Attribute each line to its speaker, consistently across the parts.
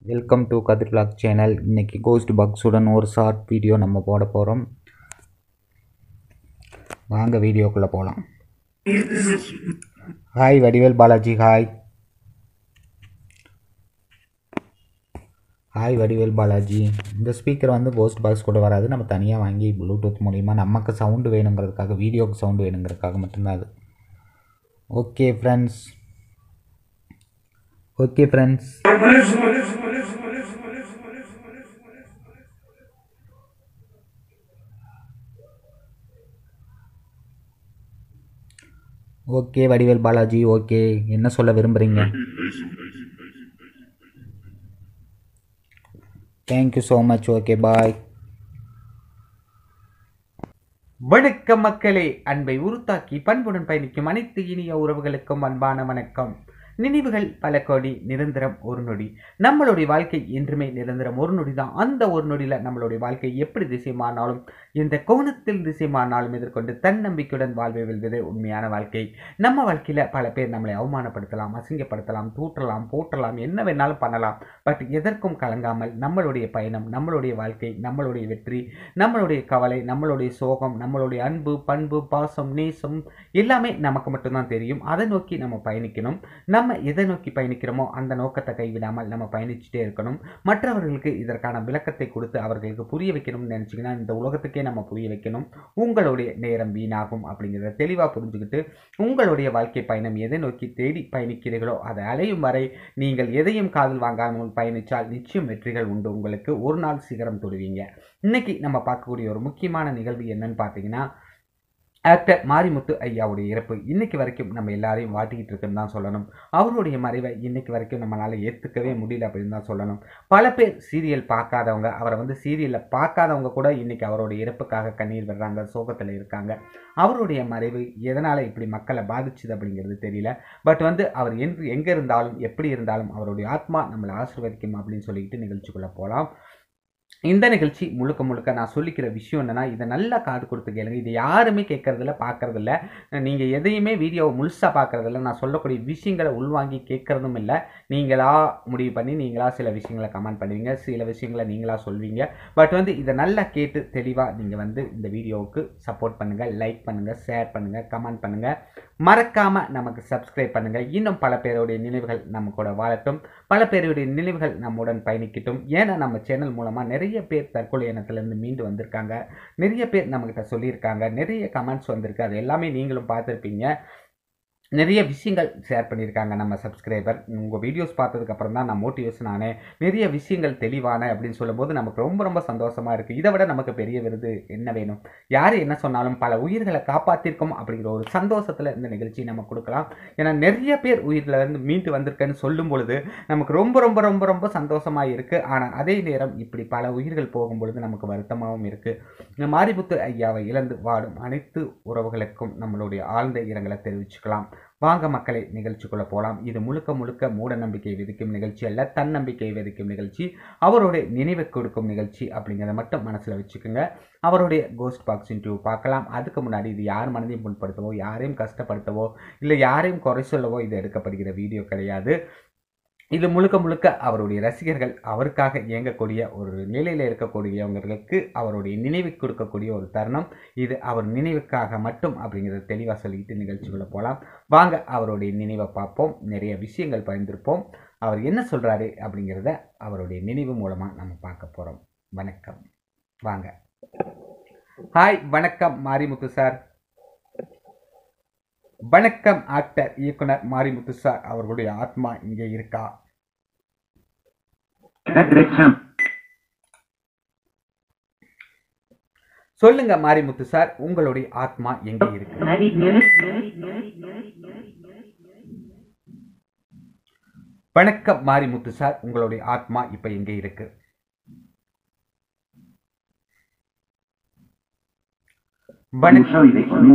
Speaker 1: Welcome to Kathir vlog channel இன்னைக்கு ghost பக்ஸுடன் ஒரு ஷார்ட் வீடியோ நம்ம போட போகிறோம் வாங்க வீடியோக்குள்ளே போகலாம் hi Vadivel Balaji hi hi Vadivel Balaji இந்த ஸ்பீக்கர் வந்து கோஸ்ட் பாக்ஸ் கூட வராது நம்ம தனியாக வாங்கி ப்ளூடூத் மூலிமா நமக்கு சவுண்டு வேணுங்கிறதுக்காக வீடியோக்கு சவுண்டு வேணுங்கிறதுக்காக மட்டும்தான் அது okay friends okay friends okay Vadivel Balaji okay என்ன சொல்ல விரும்புகிறீங்க thank you so much okay bye வணக்கம் மக்களே அன்பை உருத்தாக்கி பண்புடன் பயணிக்கும் அனைத்து இனிய உறவுகளுக்கும் அன்பான வணக்கம் நினைவுகள் பல கோடி நிரந்தரம் ஒரு நொடி நம்மளுடைய வாழ்க்கை என்றுமே நிரந்தரம் ஒரு நொடி தான் அந்த ஒரு நொடியில் நம்மளுடைய வாழ்க்கை எப்படி திசைமானாலும் எந்த கோணத்தில் திசைமானாலும் எதிர்கொண்டு தன்னம்பிக்கையுடன் வாழ்வை வெல்வதே உண்மையான வாழ்க்கை நம்ம வாழ்க்கையில் பல பேர் நம்மளை அவமானப்படுத்தலாம் அசிங்கப்படுத்தலாம் தூற்றலாம் போற்றலாம் என்ன வேணாலும் பண்ணலாம் பட் எதற்கும் கலங்காமல் நம்மளுடைய பயணம் நம்மளுடைய வாழ்க்கை நம்மளுடைய வெற்றி நம்மளுடைய கவலை நம்மளுடைய சோகம் நம்மளுடைய அன்பு பண்பு பாசம் நேசம் எல்லாமே நமக்கு மட்டும்தான் தெரியும் அதை நோக்கி நம்ம பயணிக்கணும் நம்ம எதை நோக்கி பயணிக்கிறோமோ அந்த நோக்கத்தை கைவிடாமல் நம்ம பயணிச்சுட்டே இருக்கணும் மற்றவர்களுக்கு இதற்கான விளக்கத்தை கொடுத்து அவர்களுக்கு புரிய வைக்கணும்னு நினச்சிங்கன்னா இந்த உலகத்துக்கே நம்ம புரிய வைக்கணும் உங்களுடைய நேரம் வீணாகும் அப்படிங்கிறத தெளிவாக புரிஞ்சுக்கிட்டு உங்களுடைய வாழ்க்கை பயணம் எதை நோக்கி தேடி பயணிக்கிறீர்களோ அதை அலையும் வரை நீங்கள் எதையும் காதில் வாங்காமல் பயணித்தால் நிச்சயம் வெற்றிகள் உண்டு உங்களுக்கு ஒரு நாள் சிகரம் தொடுவீங்க இன்னைக்கு நம்ம பார்க்கக்கூடிய ஒரு முக்கியமான நிகழ்வு என்னன்னு பார்த்தீங்கன்னா ஆக்டர் மாரிமுத்து ஐயாவுடைய இறப்பு இன்னைக்கு வரைக்கும் நம்ம எல்லாரையும் வாட்டிக்கிட்டு இருக்குன்னு தான் சொல்லணும் அவருடைய மறைவை இன்னைக்கு வரைக்கும் நம்மளால் ஏற்றுக்கவே முடியல அப்படின்னு தான் சொல்லணும் பல பேர் சீரியல் பார்க்காதவங்க அவரை வந்து சீரியலில் பார்க்காதவங்க கூட இன்னைக்கு அவருடைய இறப்புக்காக கண்ணீர் வர்றாங்க சோகத்தில் இருக்காங்க அவருடைய மறைவு எதனால் இப்படி மக்களை பாதிச்சுது அப்படிங்கிறது தெரியல பட் வந்து அவர் எங்கு எங்கே இருந்தாலும் எப்படி இருந்தாலும் அவருடைய ஆத்மா நம்மளை ஆசீர்வதிக்கும் அப்படின்னு சொல்லிக்கிட்டு நிகழ்ச்சிக்குள்ளே போகலாம் இந்த நிகழ்ச்சி முழுக்க முழுக்க நான் சொல்லிக்கிற விஷயம் என்னென்னா இதை நல்லா காது கொடுத்து கேளுங்க இதை யாருமே கேட்கறதில்ல பார்க்கறதில்ல நீங்கள் எதையுமே வீடியோவை முழுசாக பார்க்கறதில்ல நான் சொல்லக்கூடிய விஷயங்களை உள்வாங்கி கேட்கறதும் இல்லை நீங்களா முடிவு பண்ணி நீங்களா சில விஷயங்களை கமெண்ட் பண்ணுவீங்க சில விஷயங்களை நீங்களா சொல்வீங்க பட் வந்து இதை நல்லா கேட்டு தெளிவாக நீங்கள் வந்து இந்த வீடியோவுக்கு சப்போர்ட் பண்ணுங்கள் லைக் பண்ணுங்கள் ஷேர் பண்ணுங்கள் கமெண்ட் பண்ணுங்கள் மறக்காமல் நமக்கு சப்ஸ்கிரைப் பண்ணுங்கள் இன்னும் பல பேருடைய நினைவுகள் நம்ம கூட வாழட்டும் பல பேருடைய நினைவுகள் நம்முடன் பயணிக்கட்டும் ஏன்னா நம்ம சேனல் மூலமாக நிறைய பேர் தற்கொலை எண்ணத்துலேருந்து மீண்டு வந்திருக்காங்க நிறைய பேர் நம்மக்கிட்ட சொல்லியிருக்காங்க நிறைய கமெண்ட்ஸ் வந்திருக்கு அது எல்லாமே நீங்களும் பார்த்துருப்பீங்க நிறைய விஷயங்கள் ஷேர் பண்ணியிருக்காங்க நம்ம சப்ஸ்கிரைபர் உங்கள் வீடியோஸ் பார்த்ததுக்கப்புறம் தான் நான் மோட்டிவேஷன் ஆனேன் நிறைய விஷயங்கள் தெளிவான அப்படின்னு சொல்லும்போது நமக்கு ரொம்ப ரொம்ப சந்தோஷமாக இருக்குது இதை விட நமக்கு பெரிய விருது என்ன வேணும் யார் என்ன சொன்னாலும் பல உயிர்களை காப்பாற்றிருக்கோம் அப்படிங்கிற ஒரு சந்தோஷத்தில் இந்த நிகழ்ச்சி நம்ம கொடுக்கலாம் ஏன்னா நிறைய பேர் உயிரில் இருந்து மீண்டு வந்திருக்கேன்னு சொல்லும் பொழுது நமக்கு ரொம்ப ரொம்ப ரொம்ப ரொம்ப சந்தோஷமாக இருக்குது ஆனால் அதே நேரம் இப்படி பல உயிர்கள் போகும் பொழுது நமக்கு வருத்தமாகவும் இருக்குது மாரிமுத்து ஐயாவை இழந்து வாடும் அனைத்து உறவுகளுக்கும் நம்மளுடைய ஆழ்ந்த இரங்கலை தெரிவிச்சுக்கலாம் வாங்க மக்களை நிகழ்ச்சிக்குள்ளே போகலாம் இது முழுக்க முழுக்க மூட நம்பிக்கை விதிக்கும் நிகழ்ச்சி அல்ல தன்னம்பிக்கை விதிக்கும் நிகழ்ச்சி அவருடைய நினைவு கொடுக்கும் நிகழ்ச்சி அப்படிங்கிறத மட்டும் மனசில் வச்சுக்கோங்க அவருடைய கோஸ்ட் பாக்ஸ் இன்டர்வியூ பார்க்கலாம் அதுக்கு முன்னாடி இது யார் மனதையும் புண்படுத்தவோ யாரையும் கஷ்டப்படுத்தவோ இல்லை யாரையும் குறை சொல்லவோ இது எடுக்கப்படுகிற வீடியோ கிடையாது இது முழுக்க முழுக்க அவருடைய ரசிகர்கள் அவருக்காக இயங்கக்கூடிய ஒரு நிலையில் இருக்கக்கூடியவங்களுக்கு அவருடைய நினைவு கொடுக்கக்கூடிய ஒரு தருணம் இது அவர் நினைவுக்காக மட்டும் அப்படிங்கிறத தெளிவாக சொல்லிக்கிட்டு நிகழ்ச்சிக்குள்ளே போகலாம் வாங்க அவருடைய நினைவை பார்ப்போம் நிறைய விஷயங்கள் பகிர்ந்திருப்போம் அவர் என்ன சொல்கிறாரு அப்படிங்கிறத அவருடைய நினைவு மூலமாக நம்ம பார்க்க போகிறோம் வணக்கம் வாங்க ஹாய் வணக்கம் மாரிமுத்து சார் வணக்கம் ஆக்டர் இயக்குனர் மாரிமுத்து சார் அவர்களுடைய ஆத்மா இங்கே இருக்கா சொல்லுங்க மாரிமுத்து சார் உங்களுடைய ஆத்மா எங்கே இருக்கு வணக்கம் மாரிமுத்து சார் உங்களுடைய ஆத்மா இப்ப எங்கே இருக்கு வணக்கம்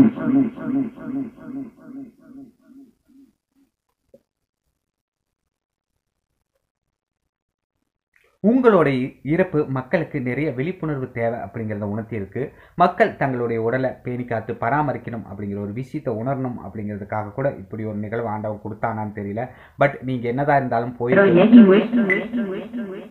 Speaker 1: உங்களுடைய இறப்பு மக்களுக்கு நிறைய விழிப்புணர்வு தேவை அப்படிங்கிறத உணர்த்தியிருக்கு மக்கள் தங்களுடைய உடலை பேணி காத்து பராமரிக்கணும் அப்படிங்கிற ஒரு விஷயத்தை உணரணும் அப்படிங்கிறதுக்காக கூட இப்படி ஒரு நிகழ்வு ஆண்டவன் கொடுத்தானான்னு தெரியல பட் நீங்கள் என்னதான் இருந்தாலும் போய்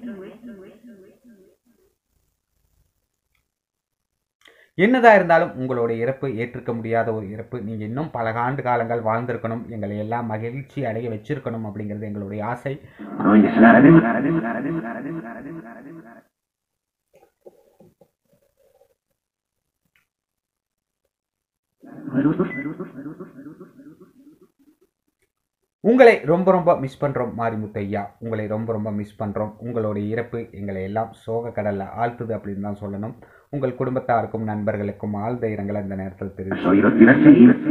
Speaker 1: என்னதான் இருந்தாலும் உங்களுடைய இறப்பு ஏற்றுக்க முடியாத ஒரு இறப்பு நீங்கள் இன்னும் பல ஆண்டு காலங்கள் வாழ்ந்திருக்கணும் எங்களை எல்லாம் மகிழ்ச்சி அடைய வச்சிருக்கணும் அப்படிங்கிறது எங்களுடைய ஆசை உங்களை ரொம்ப ரொம்ப மிஸ் பண்ணுறோம் மாரிமுத்து ஐயா உங்களை ரொம்ப ரொம்ப மிஸ் பண்ணுறோம் உங்களுடைய இறப்பு எங்களை எல்லாம் சோக கடலில் ஆழ்த்துது அப்படின்னு தான் சொல்லணும் உங்கள் குடும்பத்தாருக்கும் நண்பர்களுக்கும் ஆழ்ந்த இரங்கலை இந்த நேரத்தில் தெரிவித்து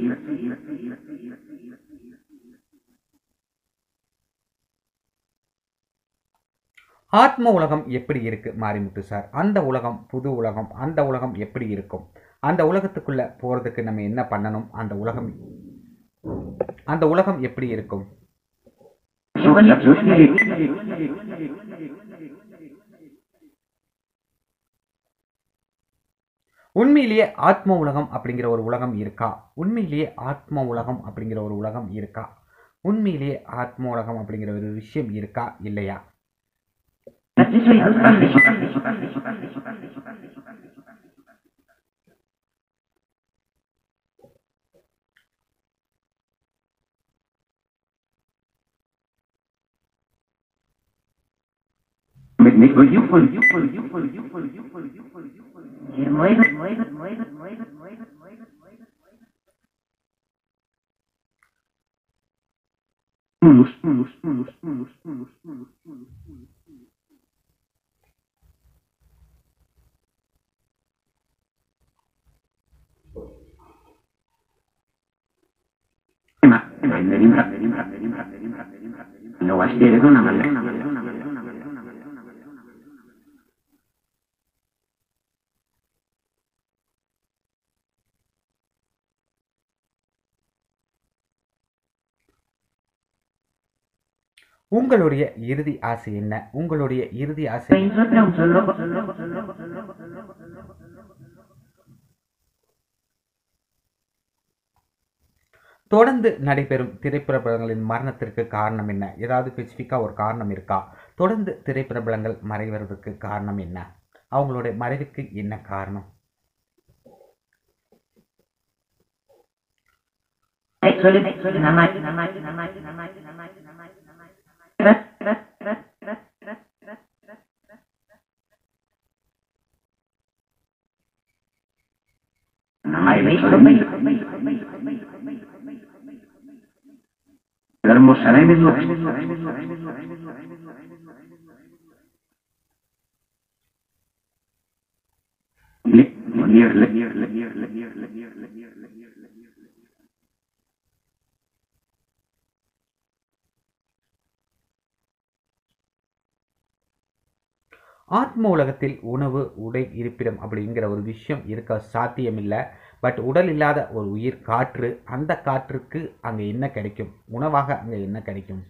Speaker 1: ஆத்ம உலகம் எப்படி இருக்கு மாரிமுத்து சார் அந்த உலகம் புது உலகம் அந்த உலகம் எப்படி இருக்கும் அந்த உலகத்துக்குள்ள போறதுக்கு நம்ம என்ன பண்ணணும் அந்த உலகம் அந்த உலகம் எப்படி இருக்கும் உண்மையிலேயே ஆத்ம உலகம் அப்படிங்கிற ஒரு உலகம் இருக்கா உண்மையிலேயே ஆத்ம உலகம் அப்படிங்கிற ஒரு உலகம் இருக்கா உண்மையிலேயே ஆத்ம உலகம் அப்படிங்கிற ஒரு விஷயம் இருக்கா இல்லையா
Speaker 2: Lo astiere con una malla.
Speaker 1: உங்களுடைய இறுதி ஆசை என்ன உங்களுடைய இறுதி ஆசை தொடர்ந்து நடைபெறும் திரைப்பிரபலங்களின் மரணத்திற்கு காரணம் என்ன ஏதாவது ஸ்பெசிஃபிக்காக ஒரு காரணம் இருக்கா தொடர்ந்து திரைப்பிரபலங்கள் மறைவதற்கு காரணம் என்ன அவங்களுடைய மறைவுக்கு என்ன காரணம்
Speaker 2: Jerusalem is
Speaker 1: ஆத்ம உலகத்தில் உணவு உடை இருப்பிடம் அப்படிங்கிற ஒரு விஷயம் இருக்க சாத்தியமில்லை பட் உடல் இல்லாத ஒரு உயிர் காற்று அந்த காற்றுக்கு அங்கே என்ன கிடைக்கும் உணவாக அங்கே என்ன கிடைக்கும்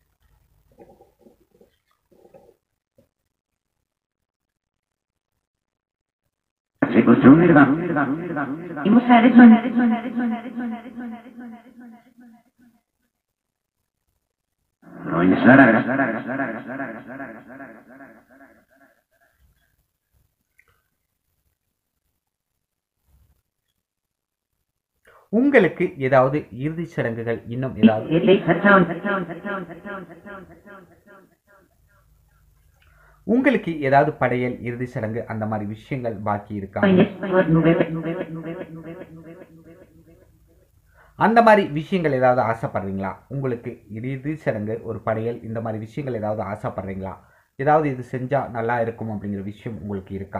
Speaker 2: se construye
Speaker 3: Y mujeres son
Speaker 1: உங்களுக்கு ஏதாவது இறுதிச் சடங்குகள் இன்னும் ஏதாவது உங்களுக்கு ஏதாவது படையல் இறுதிச் சடங்கு அந்த மாதிரி விஷயங்கள் பாக்கி இருக்கா அந்த மாதிரி விஷயங்கள் ஏதாவது ஆசைப்படுறீங்களா உங்களுக்கு இறுதி சடங்கு ஒரு படையல் இந்த மாதிரி விஷயங்கள் ஏதாவது ஆசைப்படுறீங்களா ஏதாவது இது செஞ்சா நல்லா இருக்கும் அப்படிங்கிற விஷயம் உங்களுக்கு இருக்கா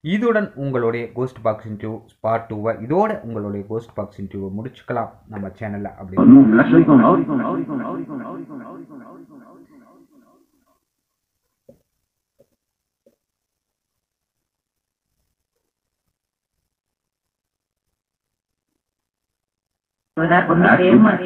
Speaker 1: இதுடன் உங்களுடைய கோஸ்ட் பாக்ஸ் இன்டியூ ஸ்பாட் டூவை இதோட உங்களுடைய கோஸ்ட் பாக்ஸ் இன்டியூவை முடிச்சுக்கலாம் நம்ம சேனலில் அப்படி
Speaker 2: Con un lazo y con ahora y con ahora y con ahora y con ahora y con ahora y con ahora y con ahora y con ahora y con ahora.
Speaker 3: Orar por mi enferma.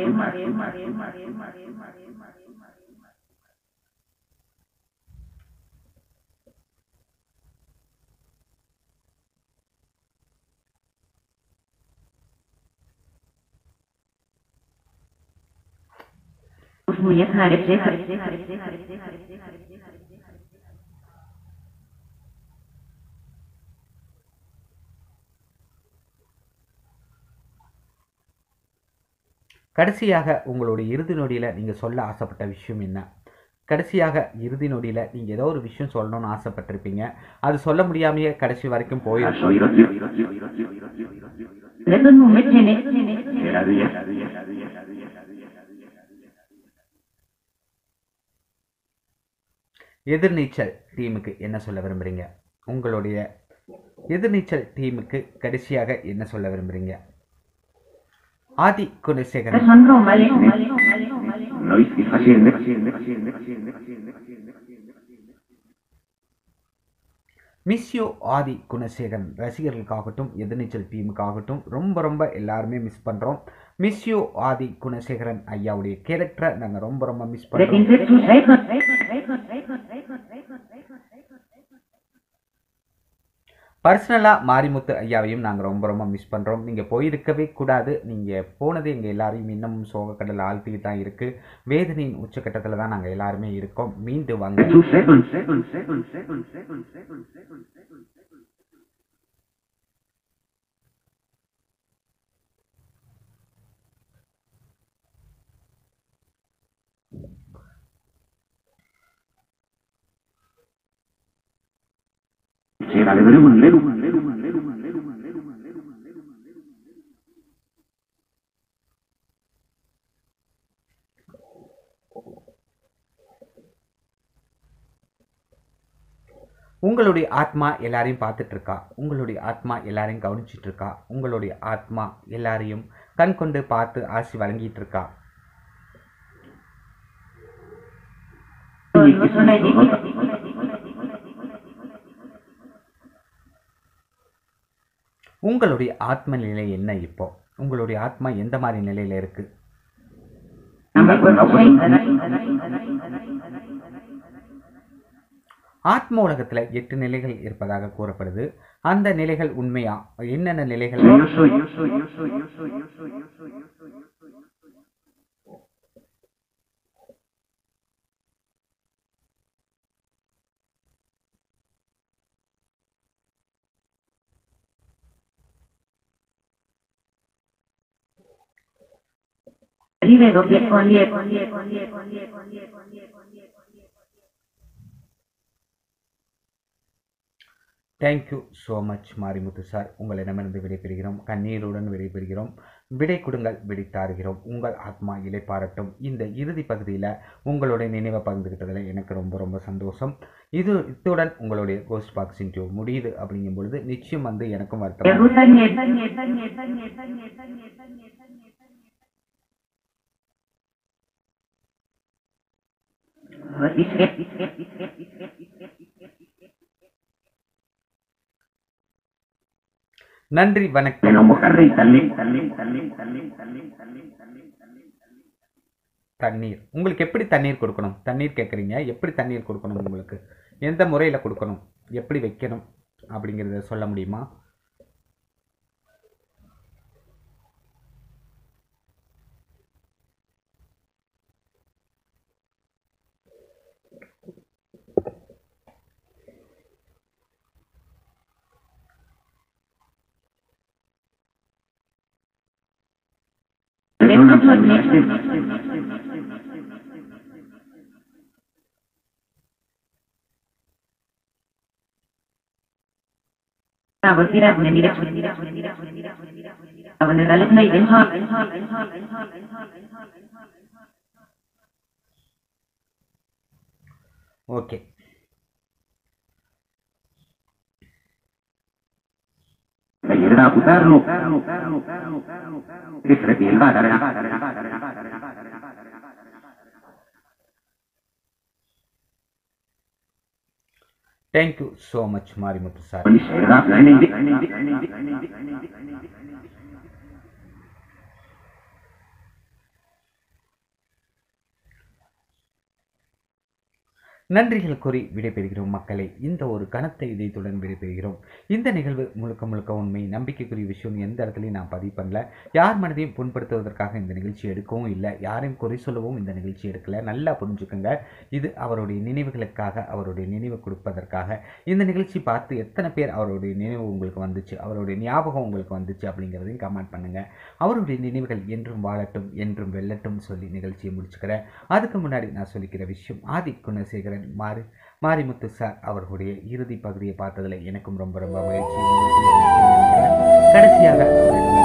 Speaker 3: Muy
Speaker 1: கடைசியாக உங்களுடைய இறுதி நொடியில் நீங்கள் சொல்ல ஆசைப்பட்ட விஷயம் என்ன கடைசியாக இறுதி நொடியில் நீங்கள் ஏதோ ஒரு விஷயம் சொல்லணும்னு ஆசைப்பட்டிருப்பீங்க அது சொல்ல முடியாமையே கடைசி வரைக்கும் போயிருக்கும்
Speaker 2: Soy Rocío, Rocío, Rocío, Rocío, Rocío, Rocío, Rocío.
Speaker 3: Reto no me tiene.
Speaker 2: Era diez, era diez, era diez, era diez, era diez, era diez, era diez.
Speaker 1: எதிர்நீச்சல் டீமுக்கு என்ன சொல்ல விரும்புகிறீங்க உங்களுடைய எதிர்நீச்சல் டீமுக்கு கடைசியாக என்ன சொல்ல விரும்புகிறீங்க Aadhi Gunasekaran
Speaker 3: Alejandro, vale.
Speaker 2: No, y y paciente, paciente, paciente, paciente, paciente, paciente, paciente, paciente.
Speaker 1: Miss you Aadhi Gunasekaran ரசிகர்களுக்காகட்டும் எதிர்நீச்சல் டீமுக்காகட்டும் ரொம்ப ரொம்ப எல்லாருமே மிஸ் பண்ணுறோம் மிஸ் யூ ஆதி குணசேகரன் ஐயாவுடைய கேரக்டரை நாங்கள் ரொம்ப ரொம்ப மிஸ் பண்ணுறோம்
Speaker 3: Retince tus récords, récords, récords, récords, récords, récords, récords, récords, récords.
Speaker 1: பர்சனலாக மாரிமுத்து ஐயாவையும் நாங்கள் ரொம்ப ரொம்ப மிஸ் பண்ணுறோம் நீங்கள் போயிருக்கவே கூடாது நீங்கள் போனது எங்கள் எல்லாரையும் இன்னமும் சோகக்கடல் ஆழ்த்திட்டு தான் இருக்குது வேதனையின் உச்சக்கட்டத்தில் தான் நாங்கள் எல்லாருமே இருக்கோம் மீண்டு வாங்க
Speaker 2: Two seconds, seconds, seconds, seconds, seconds, seconds, seconds, seconds, seconds. Sí, dale, dale, un lero, un lero, un lero, un lero, un lero, un lero, un lero, un lero, un lero.
Speaker 1: உங்களுடைய ஆத்மா எல்லாரையும் பார்த்துட்டு இருக்கா உங்களுடைய ஆத்மா எல்லாரையும் கவனிச்சிட்டு இருக்கா உங்களுடைய ஆத்மா எல்லாரையும் கண் கொண்டு பார்த்து ஆசி வழங்கிட்டு இருக்கா
Speaker 3: No son edículos.
Speaker 1: உங்களுடைய ஆத்ம நிலை என்ன இப்போ உங்களுடைய ஆத்மா எந்த மாதிரி நிலையில இருக்கு
Speaker 3: Number
Speaker 1: ஆத்ம உலகத்துல எட்டு நிலைகள் இருப்பதாக கூறப்படுது அந்த நிலைகள் உண்மையா என்னென்ன நிலைகள்
Speaker 2: Yo soy, yo soy, yo soy, yo soy, yo soy, yo soy, yo soy, yo soy, yo soy.
Speaker 3: Rivedo, pie con lie, con lie, con lie, con lie, con lie, con lie, con lie, con lie.
Speaker 1: Thank you so much Marimuthu sir உங்களிடமிருந்து விடைபெறுகிறோம் கண்ணீருடன் விடைபெறுகிறோம் விடை கொடுங்கள் விடை தாருகிறோம் உங்கள் ஆத்மா இலைப்பாரட்டும் இந்த இறுதி பகுதியில் உங்களுடைய நினைவை பகிர்ந்துக்கிட்டதில் எனக்கு ரொம்ப ரொம்ப சந்தோஷம் இது இத்துடன் உங்களுடைய கோஸ்ட் பாக்ஸ் இன்டியூ முடியுது அப்படிங்கும் பொழுது நிச்சயம் வந்து எனக்கும் வருத்தம்
Speaker 3: Pregunta nieta, nieta, nieta, nieta, nieta, nieta, nieta, nieta, nieta.
Speaker 1: நன்றி வணக்கம்
Speaker 2: Me lo mojarre y talé, talé, talé, talé, talé, talé, talé, talé, talé.
Speaker 1: தண்ணீர் உங்களுக்கு எப்படி தண்ணீர் கொடுக்கணும் தண்ணீர் கேட்குறீங்க எப்படி தண்ணீர் கொடுக்கணும் உங்களுக்கு எந்த முறையில் கொடுக்கணும் எப்படி வைக்கணும் அப்படிங்கிறத சொல்ல முடியுமா
Speaker 2: Perdona, perdona, este-
Speaker 3: Bravo, tira, me mira, me mira, me mira, me mira, me mira, me mira. Aber ne, alles ne, den Hall, den Hall, den Hall, den Hall, den Hall, den Hall, den Hall, den Hall.
Speaker 1: Okay
Speaker 2: era putarlo. Es repielvada.
Speaker 1: Thank you so much Marimuthu sir நன்றிகள் கூறி விடைபெறுகிறோம் மக்களை இந்த ஒரு கனத்த இதயத்துடன் விடைபெறுகிறோம் இந்த நிகழ்வு முழுக்க முழுக்க உண்மை நம்பிக்கைக்குரிய விஷயம் எந்த இடத்துலையும் நான் பதிவு பண்ணல யார் மனதையும் புண்படுத்துவதற்காக இந்த நிகழ்ச்சி எடுக்கவும் இல்லை யாரையும் குறை சொல்லவும் இந்த நிகழ்ச்சி எடுக்கல நல்லா புரிஞ்சுக்கோங்க இது அவருடைய நினைவுகளுக்காக அவருடைய நினைவு கொடுப்பதற்காக இந்த நிகழ்ச்சி பார்த்து எத்தனை பேர் அவருடைய நினைவு உங்களுக்கு வந்துச்சு அவருடைய ஞாபகம் உங்களுக்கு வந்துச்சு அப்படிங்கிறதையும் கமெண்ட் பண்ணுங்க அவருடைய நினைவுகள் என்றும் வாழட்டும் என்றும் வெல்லட்டும் சொல்லி நிகழ்ச்சியை முடிச்சுக்கிறேன் அதுக்கு முன்னாடி நான் சொல்லிக்கிற விஷயம் ஆதி குணசேகரன் மாரி மாரிமுத்து சார் அவர்களுடைய இறுதி பகுதியை பார்த்ததில் எனக்கும் ரொம்ப ரொம்ப மகிழ்ச்சி உங்களுக்கும் மகிழ்ச்சி நினைக்கிறேன். கடைசியாக அவருடைய